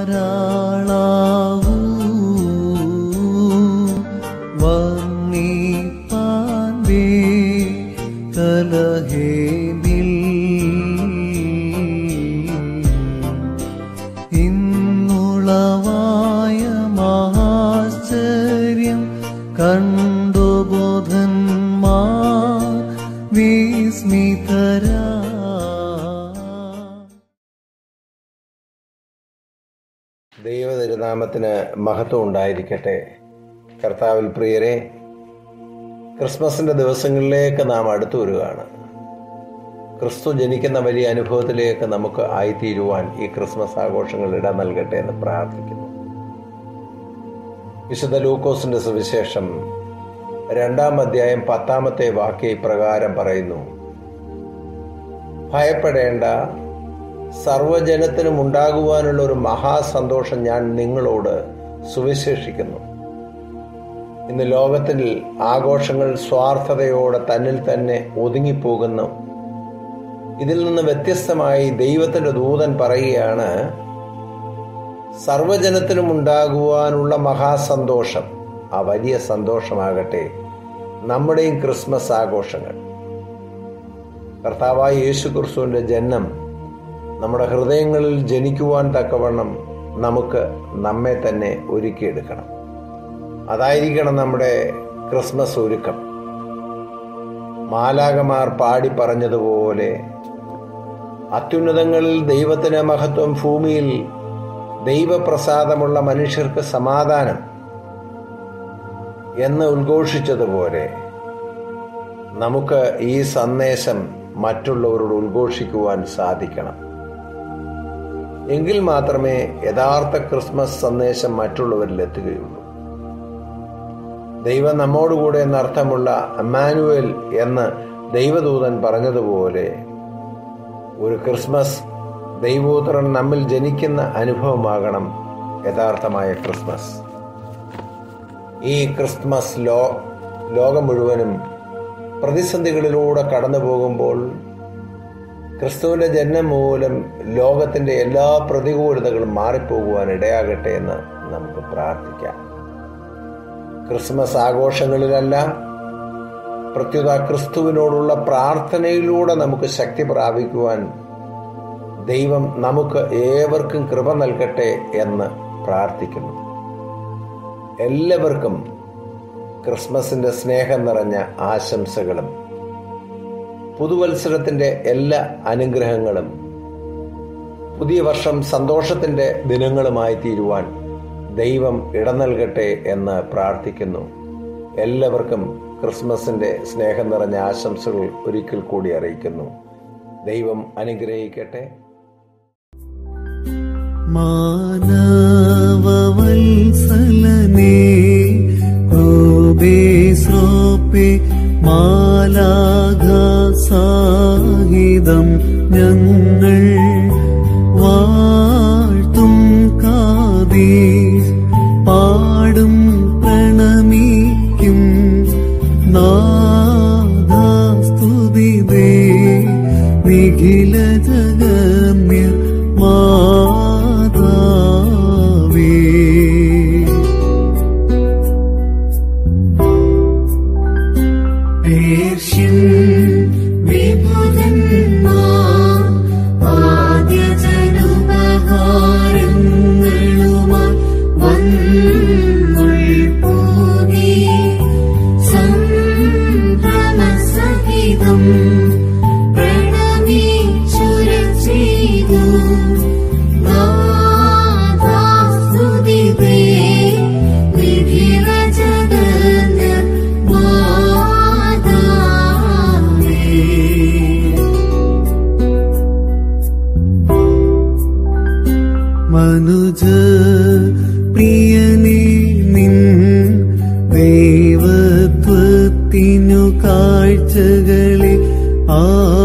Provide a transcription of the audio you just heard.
ധാരാളാവൂ വന്നിപ്പാൻ വേ കലഹേമിൽ ഇന്നുളവായ മഹാശ്ചര്യം കണ്ടു ബോധന്മാർ വിസ്മിതരാ ദൈവതിരുനാമത്തിന് മഹത്വം ഉണ്ടായിരിക്കട്ടെ കർത്താവിൽ പ്രിയരെ ക്രിസ്മസിന്റെ ദിവസങ്ങളിലേക്ക് നാം അടുത്തു വരികയാണ് ക്രിസ്തു ജനിക്കുന്ന വലിയ അനുഭവത്തിലേക്ക് നമുക്ക് ആയിത്തീരുവാൻ ഈ ക്രിസ്മസ് ആഘോഷങ്ങൾ ഇട നൽകട്ടെ എന്ന് പ്രാർത്ഥിക്കുന്നു വിശുദ്ധ ലൂക്കോസിന്റെ സുവിശേഷം രണ്ടാം അധ്യായം പത്താമത്തെ വാക്യ ഇപ്രകാരം പറയുന്നു ഭയപ്പെടേണ്ട സർവജനത്തിനും ഉണ്ടാകുവാനുള്ള ഒരു മഹാസന്തോഷം ഞാൻ നിങ്ങളോട് സുവിശേഷിക്കുന്നു ഇന്ന് ലോകത്തിൽ ആഘോഷങ്ങൾ സ്വാർത്ഥതയോടെ തന്നിൽ തന്നെ ഒതുങ്ങിപ്പോകുന്നു ഇതിൽ നിന്ന് വ്യത്യസ്തമായി ദൈവത്തിന്റെ ദൂതൻ പറയുകയാണ് സർവജനത്തിനും ഉണ്ടാകുവാനുള്ള മഹാസന്തോഷം ആ വലിയ സന്തോഷമാകട്ടെ നമ്മുടെയും ക്രിസ്മസ് ആഘോഷങ്ങൾ കർത്താവായ യേശു ക്രിസ്തുവിന്റെ ജന്മം നമ്മുടെ ഹൃദയങ്ങളിൽ ജനിക്കുവാൻ തക്കവണ്ണം നമുക്ക് നമ്മെ തന്നെ ഒരുക്കിയെടുക്കണം അതായിരിക്കണം നമ്മുടെ ക്രിസ്മസ് ഒരുക്കം മാലാകമാർ പാടി പറഞ്ഞതുപോലെ അത്യുന്നതങ്ങളിൽ ദൈവത്തിന് മഹത്വം ഭൂമിയിൽ ദൈവപ്രസാദമുള്ള മനുഷ്യർക്ക് സമാധാനം എന്ന് ഉദ്ഘോഷിച്ചതുപോലെ നമുക്ക് ഈ സന്ദേശം മറ്റുള്ളവരോട് ഉദ്ഘോഷിക്കുവാൻ സാധിക്കണം എങ്കിൽ മാത്രമേ യഥാർത്ഥ ക്രിസ്മസ് സന്ദേശം മറ്റുള്ളവരിൽ എത്തുകയുള്ളൂ ദൈവം നമ്മോടുകൂടെ എന്നർത്ഥമുള്ള അമ്മാനുവൽ എന്ന് ദൈവദൂതൻ പറഞ്ഞതുപോലെ ഒരു ക്രിസ്മസ് ദൈവോത്രൻ നമ്മിൽ ജനിക്കുന്ന അനുഭവമാകണം യഥാർത്ഥമായ ക്രിസ്മസ് ഈ ക്രിസ്മസ് ലോ ലോകം മുഴുവനും പ്രതിസന്ധികളിലൂടെ കടന്നു പോകുമ്പോൾ ക്രിസ്തുവിന്റെ ജന്മം മൂലം ലോകത്തിന്റെ എല്ലാ പ്രതികൂലതകളും മാറിപ്പോകുവാൻ ഇടയാകട്ടെ എന്ന് നമുക്ക് പ്രാർത്ഥിക്കാം ക്രിസ്മസ് ആഘോഷങ്ങളിലല്ല പ്രത്യുത ക്രിസ്തുവിനോടുള്ള പ്രാർത്ഥനയിലൂടെ നമുക്ക് ശക്തി പ്രാപിക്കുവാൻ ദൈവം നമുക്ക് ഏവർക്കും കൃപ നൽകട്ടെ എന്ന് പ്രാർത്ഥിക്കുന്നു എല്ലാവർക്കും ക്രിസ്മസിന്റെ സ്നേഹം നിറഞ്ഞ ആശംസകളും പുതുവത്സരത്തിന്റെ എല്ലാ അനുഗ്രഹങ്ങളും പുതിയ വർഷം സന്തോഷത്തിന്റെ ദിനങ്ങളുമായി തീരുവാൻ ദൈവം ഇടനൽകട്ടെ എന്ന് പ്രാർത്ഥിക്കുന്നു എല്ലാവർക്കും ക്രിസ്മസിന്റെ സ്നേഹം നിറഞ്ഞ ആശംസകൾ ഒരിക്കൽ കൂടി അറിയിക്കുന്നു ദൈവം അനുഗ്രഹിക്കട്ടെ മാനവവത്സലനേ ക്രോബേ ശ്രോപ്പേ മാലാഘ സാഹിതം ഞങ്ങൾ വാഴ്ത്തും കാതീസ് പാടും പ്രണമിക്കും നാദാസ്തുതിതേ നിഖില ജഗമ്യ മാതാവേ പേർഷ്യൻ വിഭുതന്മാർ ആദ്യജനുപഹാരങ്ങളുമായി വന്നുൾപോകി സംഭ്രമസഹിതം പ്രണമിച്ചുരചെയ്തു നാഥാസ്തുതിതേ വിധിരജഗന്യ മാതാവേ മനുജ പ്രിയനേ നിൻ ദൈവത്വത്തിനു കാഴ്ചകളെ ആ